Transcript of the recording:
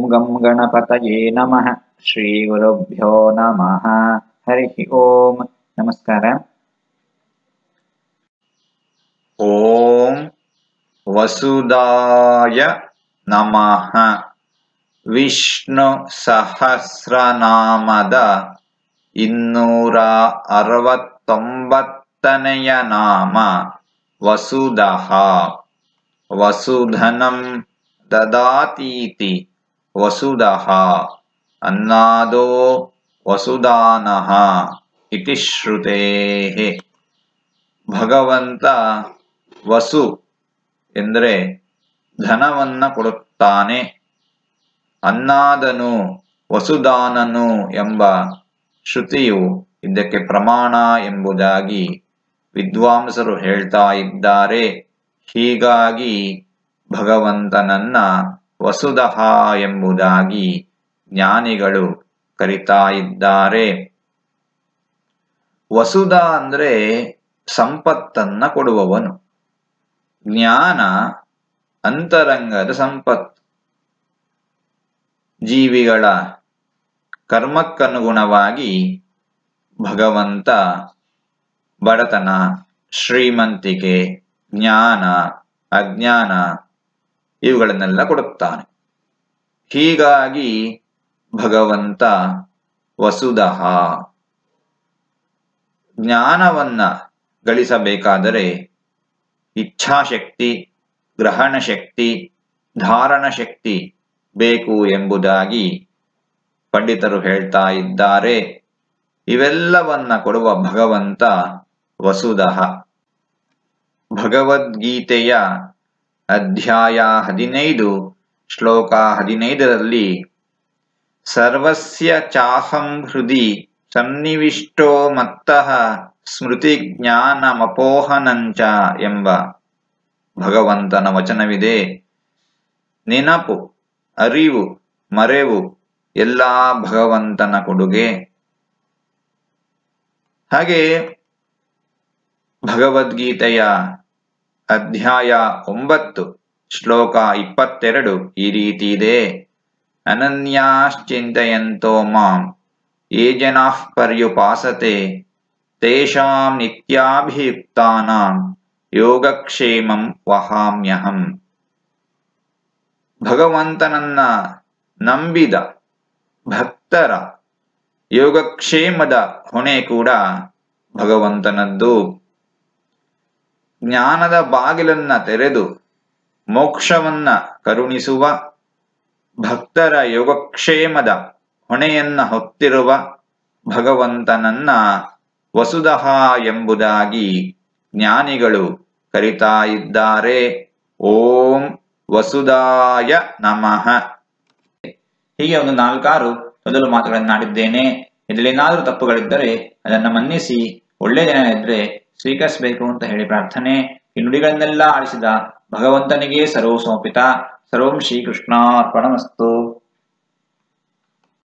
ಗಂ ಗಣಪತಯೇ ನಮಃ ಶ್ರೀ ಗುರುಭ್ಯೋ ನಮಃ ಹರಿ ಓಂ ನಮಸ್ಕಾರ ಓಂ ವಸುದಾಯ ನಮಃ ವಿಷ್ಣು ಸಹಸ್ರನಾಮದ ಇನ್ನೂರ ಅರವತ್ತೊಂಬತ್ತನೆಯ ನಾಮ ವಸುದಃ ವಸುಧನಂ ದದಾತೀತಿ ವಸುದಃ ಅನ್ನಾದೋ ವಸುದಾನಃ ಇತಿ ಶ್ರುತೇಃ ಭಗವಂತ ವಸು ಎಂದರೆ ಧನವನ್ನ ಕೊಡುತ್ತಾನೆ ಅನ್ನಾದನು ವಸುದಾನನು ಎಂಬ ಶ್ರುತಿಯು ಇದಕ್ಕೆ ಪ್ರಮಾಣ ಎಂಬುದಾಗಿ ವಿದ್ವಾಂಸರು ಹೇಳ್ತಾ ಇದ್ದಾರೆ ಹೀಗಾಗಿ ಭಗವಂತನನ್ನ ವಸುದಹ ಎಂಬುದಾಗಿ ಜ್ಞಾನಿಗಳು ಕರಿತಾ ಇದ್ದಾರೆ ವಸುಧ ಅಂದ್ರೆ ಸಂಪತ್ತನ್ನ ಕೊಡುವವನು ಜ್ಞಾನ ಅಂತರಂಗದ ಸಂಪತ್ತು ಜೀವಿಗಳ ಕರ್ಮಕ್ಕನುಗುಣವಾಗಿ ಭಗವಂತ ಬಡತನ ಶ್ರೀಮಂತಿಕೆ ಜ್ಞಾನ ಅಜ್ಞಾನ ಇವುಗಳನ್ನೆಲ್ಲ ಕೊಡುತ್ತಾನೆ ಹೀಗಾಗಿ ಭಗವಂತ ವಸುದಹ ಜ್ಞಾನವನ್ನ ಗಳಿಸಬೇಕಾದರೆ ಇಚ್ಛಾಶಕ್ತಿ ಗ್ರಹಣ ಶಕ್ತಿ ಧಾರಣ ಶಕ್ತಿ ಬೇಕು ಎಂಬುದಾಗಿ ಪಂಡಿತರು ಹೇಳ್ತಾ ಇದ್ದಾರೆ ಇವೆಲ್ಲವನ್ನ ಕೊಡುವ ಭಗವಂತ ವಸುದಹ ಭಗವದ್ಗೀತೆಯ ಅಧ್ಯಾಯ ಹದಿನೈದು ಶ್ಲೋಕ ಹದಿನೈದರಲ್ಲಿ ಸರ್ವಸ್ಯ ಚಾಹಂ ಹೃದಿ ಸನ್ನಿವಿಷ್ಟೋ ಮತ್ತಃ ಸ್ಮೃತಿ ಜ್ಞಾನಮಪೋಹನಂಚ ಎಂಬ ಭಗವಂತನ ವಚನವಿದೆ ನೆನಪು ಅರಿವು ಮರೆವು ಎಲ್ಲಾ ಭಗವಂತನ ಕೊಡುಗೆ ಹಾಗೆ ಭಗವದ್ಗೀತೆಯ ಅಧ್ಯಾಯ ಒಂಬತ್ತು ಶ್ಲೋಕ ಇಪ್ಪತ್ತೆರಡು ಈ ರೀತಿ ಇದೆ ಅನನ್ಯಾಶ್ಚಿಂತೆಯಂತೋ ಮಾಂ ಯೇ ಜನಾಃ ಪರ್ಯುಪಾಸತೆ ತೇಷಾಂ ನಿತ್ಯಾಭಿಯುಕ್ತಾನಾಂ ಯೋಗಕ್ಷೇಮಂ ವಹಾಮ್ಯಹಂ ಭಗವಂತನನ್ನ ನಂಬಿದ ಭಕ್ತರ ಯೋಗಕ್ಷೇಮದ ಹೊಣೆ ಕೂಡ ಭಗವಂತನದ್ದು ಜ್ಞಾನದ ಬಾಗಿಲನ್ನ ತೆರೆದು ಮೋಕ್ಷವನ್ನ ಕರುಣಿಸುವ ಭಕ್ತರ ಯೋಗಕ್ಷೇಮದ ಹೊಣೆಯನ್ನ ಹೊತ್ತಿರುವ ಭಗವಂತನನ್ನ ವಸುದಹ ಎಂಬುದಾಗಿ ಜ್ಞಾನಿಗಳು ಕರಿತಾ ಇದ್ದಾರೆ ಓಂ ವಸುದಾಯ ನಮಃ ಹೀಗೆ ಒಂದು ನಾಲ್ಕಾರು ಮೊದಲು ಮಾತುಗಳನ್ನಾಡಿದ್ದೇನೆ ಇದರಲ್ಲೇನಾದರೂ ತಪ್ಪುಗಳಿದ್ದರೆ ಅದನ್ನು ಮನ್ನಿಸಿ ಒಳ್ಳೆ ಜನ ಇದ್ರೆ ಸ್ವೀಕರಿಸಬೇಕು ಅಂತ ಹೇಳಿ ಪ್ರಾರ್ಥನೆ ಈ ನುಡಿಗಳನ್ನೆಲ್ಲ ಆಡಿಸಿದ ಭಗವಂತನಿಗೆ ಸರ್ವ ಸಮರ್ಪಿತ ಸರ್ವಂ ಶ್ರೀಕೃಷ್ಣಾರ್ಪಣಮಸ್ತು